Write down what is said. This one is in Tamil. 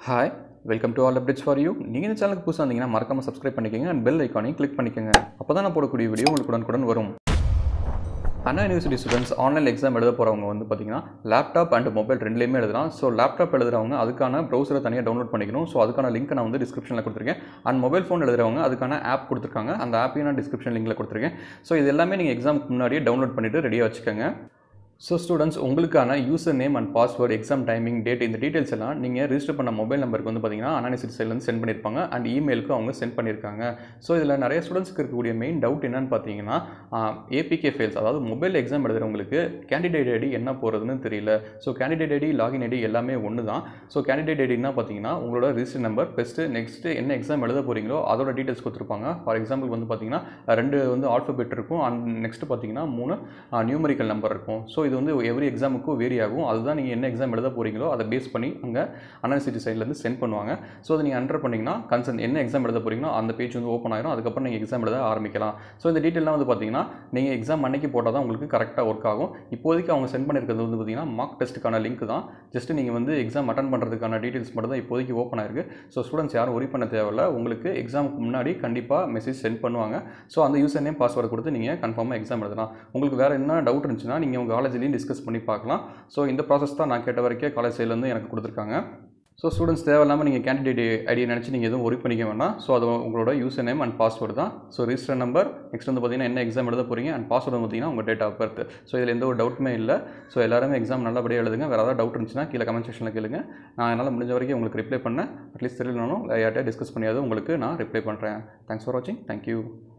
hi welcome to all updates for you நீங்கள் இந்த சேனலுக்கு புதுசாக இருந்தீங்கன்னா மறக்காம சப்ஸ்கிரைப் பண்ணிக்கோங்க அண்ட் பெல் ஐக்கானையும் கிளிக் பண்ணிக்கோங்க அப்போ தான் நான் போடக்கூடிய வீடியோ உங்களுக்கு உடனுக்குடன் வரும் Anna university students online exam எழுத போகிறவங்க வந்து பார்த்தீங்கன்னா லேப்டாப் அண்ட் மொபைல் ரெண்டுலேயுமே எழுதலாம் ஸோ லேப்டாப் எழுதுறவங்க அதுக்கான ப்ரௌசரை தனியாக டவுன்லோட் பண்ணிக்கணும் ஸோ அதுக்கான லிங்க் நான் வந்து டிஸ்கிரிப்ஷனில் கொடுத்துருக்கேன் அண்ட் மொபைல் ஃபோன் எழுதுறவங்க அதுக்கான ஆப் கொடுத்துருக்காங்க அந்த ஆப்பையும் நான் டிஸ்கிரிப்ஷன் லிங்கில் கொடுத்துருக்கேன் ஸோ இது எல்லாமே நீங்கள் எக்ஸாமுக்கு முன்னாடியே டவுன்லோட் பண்ணிவிட்டு ரெடியாக வச்சுக்கோங்க ஸோ ஸ்டூடெண்ட்ஸ் உங்களுக்கான user name and password exam timing date இந்த டீட்டெயில்ஸ் எல்லாம் நீங்கள் ரிஜிஸ்டர் பண்ண மொபைல் நம்பருக்கு வந்து பார்த்தீங்கன்னா அனானிசிட்டி சைட்லேருந்து சென்ட் பண்ணியிருப்பாங்க அண்ட் இமெயிலுக்கு அவங்க சென்ட் பண்ணியிருக்காங்க ஸோ இதில் நிறைய ஸ்டூடெண்ட்ஸ்க்கு இருக்கக்கூடிய மெயின் டவுட் என்னன்னு பார்த்தீங்கன்னா ஏபிகே ஃபெயில்ஸ் அதாவது மொபைல் எக்ஸாம் எழுதுறவங்களுக்கு கேண்டிடேட் ஐடி என்ன போகிறதுன்னு தெரியல so candidate ID login ID எல்லாமே ஒன்று தான் ஸோ கேண்டிடேட் ஐடினா பார்த்தீங்கன்னா உங்களோட ரிஜிஸ்டர் நம்பர் பெஸ்ட்டு நெக்ஸ்ட்டு என்ன எக்ஸாம் எழுத போகிறீங்களோ அதோட டீட்டெயில்ஸ் கொடுத்துருப்பாங்க ஃபார் எக்ஸாம்பிள் வந்து பார்த்தீங்கன்னா ரெண்டு வந்து ஆல்ஃபபெட் இருக்கும் அண்ட் நெக்ஸ்ட் பார்த்தீங்கன்னா மூணு நியூமரிக்கல் நம்பர் இருக்கும் ஸோ இது வந்து எவ்ரி எக்ஸாமுக்கும் வேரி ஆகும் அதுதான் நீங்கள் என்ன எக்ஸாம் எழுத போகிறீங்களோ அதை பேஸ் பண்ணி அங்கே அனாலிசிட்டி சைட்லேருந்து சென்ட் பண்ணுவாங்க ஸோ அதை நீங்கள் என்டர் பண்ணிங்கன்னா கன்சர்ன் என்ன எக்ஸாம் எழுத போகிறீங்களோ அந்த பேஜ் வந்து ஓப்பன் ஆயிரும் அதுக்கப்புறம் நீங்கள் எக்ஸாம் எழுத ஆரம்பிக்கலாம் ஸோ இந்த டீட்டெயிலாம் வந்து பார்த்தீங்கன்னா நீங்கள் எக்ஸாம் அன்னைக்கு போட்டால் தான் உங்களுக்கு கரெக்டாக ஒர்க் ஆகும் இப்போதைக்கு அவங்க சென்ட் பண்ணியிருக்கிறது வந்து பார்த்தீங்கன்னா மார்க் டெஸ்ட்டுக்கான லிங்க் தான் ஜஸ்ட் நீங்கள் வந்து எக்ஸாம் அட்டன் பண்ணுறதுக்கான டீட்டெயில்ஸ் மட்டும் தான் இப்போதைக்கு ஓப்பன் ஆயிருக்கு ஸோ ஸ்டூடெண்ட்ஸ் யாரும் ஒரி பண்ண தேவையில்ல உங்களுக்கு எக்ஸாமுக்கு முன்னாடி கண்டிப்பாக மெசேஜ் சென்ட் பண்ணுவாங்க ஸோ அந்த யூசர் நேம் பாஸ்வேர்டு கொடுத்து நீங்கள் கன்ஃபார்மாக எக்ஸாம் எழுதலாம் உங்களுக்கு வேறு என்ன டவுட் இருந்துச்சுன்னா நீங்கள் உங்கள் காலேஜ்லேயும் டிஸ்கஸ் பண்ணி பார்க்கலாம் ஸோ இந்த ப்ராசஸ் தான் நான் கேட்ட வரைக்கும் காலேஜ் சைட்லேருந்து எனக்கு கொடுத்துருக்காங்க ஸோ ஸ்டூடெண்ட்ஸ் தேவையில்லாமல் நீங்கள் கேண்டிடேட் ஐடியை நினச்சி நீங்கள் எதுவும் ஒரி பண்ணிக்க வேண்டாம் ஸோ அது உங்களோட யூசர் நேம் அண்ட் பாஸ்வேர்டு தான் ஸோ ரிஜிஸ்டர் நம்பர் நெக்ஸ்ட் வந்து பார்த்தீங்கன்னா என்ன எக்ஸாம் எழுத போகிறீங்க அண்ட் பாஸ்வேர்டு பார்த்தீங்கன்னா உங்கள் டேட் ஆஃப் பர்த் ஸோ இதில் எந்த ஒரு டவுட்டுமே இல்லை ஸோ எல்லாருமே எக்ஸாம் நல்லபடியாக எழுதுங்க வேறு ஏதாவது டவுட் இருந்துச்சுன்னா கீழே கமெண்ட் செக்ஷனில் கேளுங்க நான் என்னால் முடிஞ்ச வரைக்கும் உங்களுக்கு ரிப்ளை பண்ணேன் அட்லீஸ்ட் தெரியலனாலும் யார்கிட்டயா டிஸ்கஸ் பண்ணியாவது உங்களுக்கு நான் ரிப்ளை பண்ணுறேன் தேங்க்ஸ் ஃபார் வாட்சிங் தேங்க்யூ